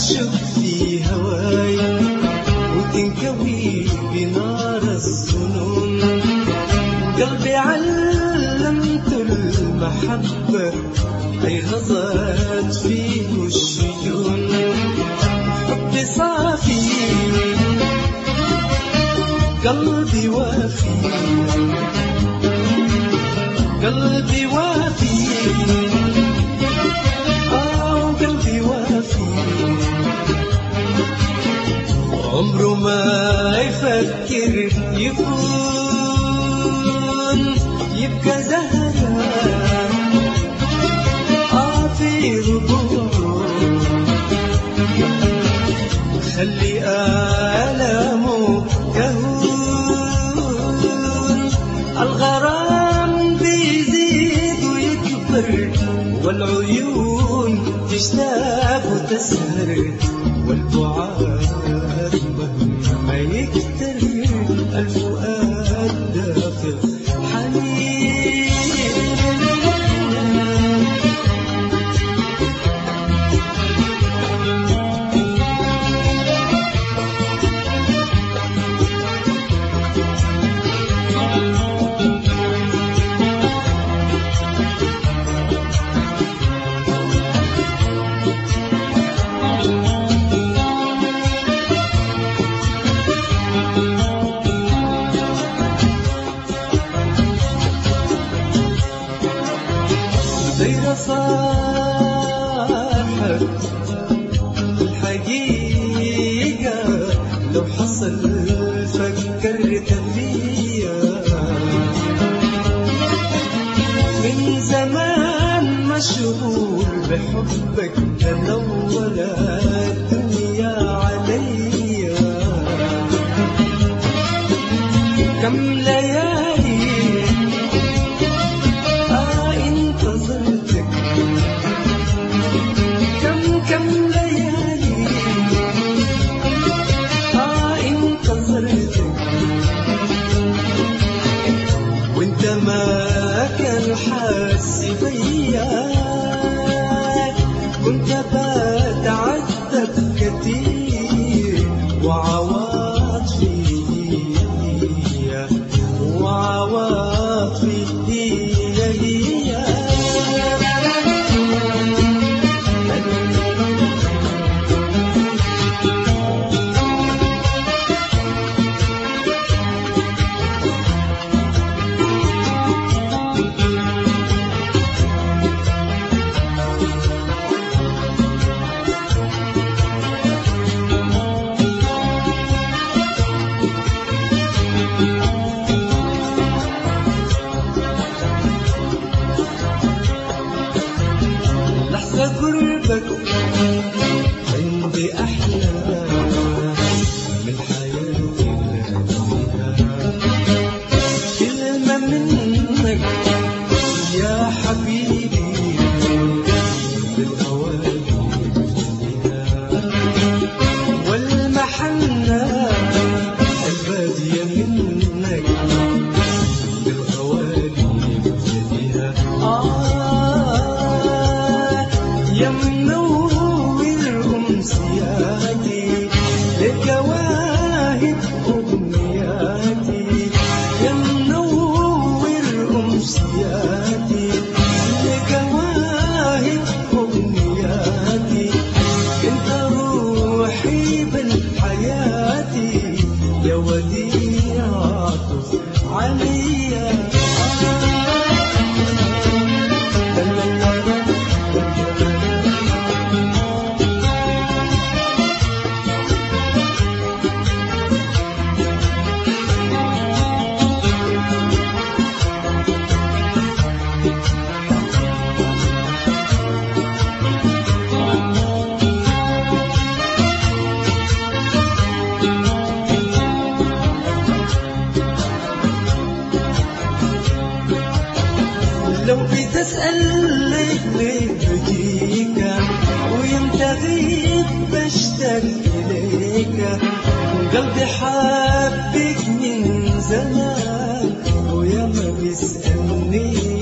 تشك في هواي وتنكوي بنار الظنون قلبي علمت المحبة أي غزت فيه الشجون حبي صافي قلبي وافي قلبي وافي آه قلبي وافي عمره ما يفكر يكون يبقى زهران آه في ربوعه خلي آلامه كهون الغرام بيزيد ويكبر والعيون تشتاق وتسهر والبعاد مهما يكتر الفؤاد دافق حنين غير صاحب الحقيقة لو حصل فكرت فيا من زمان مشغول بحبك أنا ولا الدنيا عليا كم ليالي آه انتظرتك كم كم ليالي آه انتظرتك وانت ما كان حاسس بيا كنت بتعذب كتير وعواطفي وعواطفي هي هي لحظة قربك عندي أحلى من حياتي اللي فيها كلمة منك يا حبيبي بالأواني والمحنة البادية منك بالغوالي بيدها آه يا منور أمسياتي لكواهب أمنياتي يا منور أمسياتي لكواهب أمنياتي انت روحي بالحياتي يا وديعة عليا لو بتسأل ليه ليه بجيك ويمتى غيب بشتاق إليك قلبي حابك من زمان ويا ما بيسألني